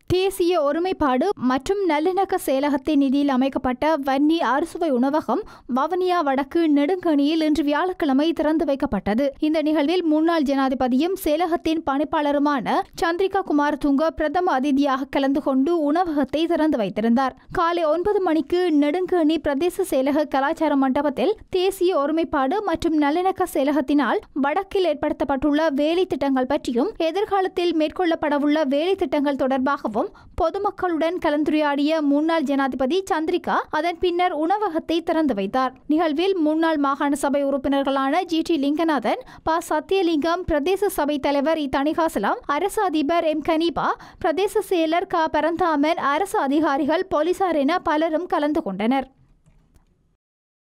தேசிய ஒருமைப்பாடு மற்றும் நல்லிணக்க செயலகத்தின் நிதியில் அமைக்கப்பட்ட வன்னி அறுசுவை உணவகம் வவனியா வடக்கு நெடுங்கணியில் இன்று வியாழக்கிழமை திறந்து வைக்கப்பட்டது இந்த நிகழ்வில் முன்னாள் ஜனாதிபதியும் செயலகத்தின் பணிப்பாளருமான சந்திரிகா குமார் துங்க பிரதம அதிதியாக கலந்து கொண்டு உணவகத்தை திறந்து வைத்திருந்தார் காலை ஒன்பது மணிக்கு நெடுங்கணி பிரதேச செயலக கலாச்சார மண்டபத்தில் தேசிய ஒருமைப்பாடு மற்றும் நல்லிணக்க செயலகத்தினால் வடக்கில் ஏற்படுத்தப்பட்டுள்ள வேலை திட்டங்கள் பற்றியும் எதிர்காலத்தில் மேற்கொள்ளப்படவுள்ள வேலை திட்டங்கள் தொடர்பாகவும் பொதுமக்களுடன் கலந்துரையாடிய முன்னாள் ஜனாதிபதி சந்திரிகா அதன் பின்னர் உணவகத்தை திறந்து வைத்தார் நிகழ்வில் முன்னாள் மாகாண சபை உறுப்பினர்களான ஜி டி லிங்கநாதன் ப சத்தியலிங்கம் பிரதேச சபை தலைவர் இ தணிகாசலம் அரசு அதிபர் எம் கனிபா பிரதேச செயலர் க பரந்தாமன் அரசு அதிகாரிகள் போலீசார் என பலரும் கலந்து கொண்டனர்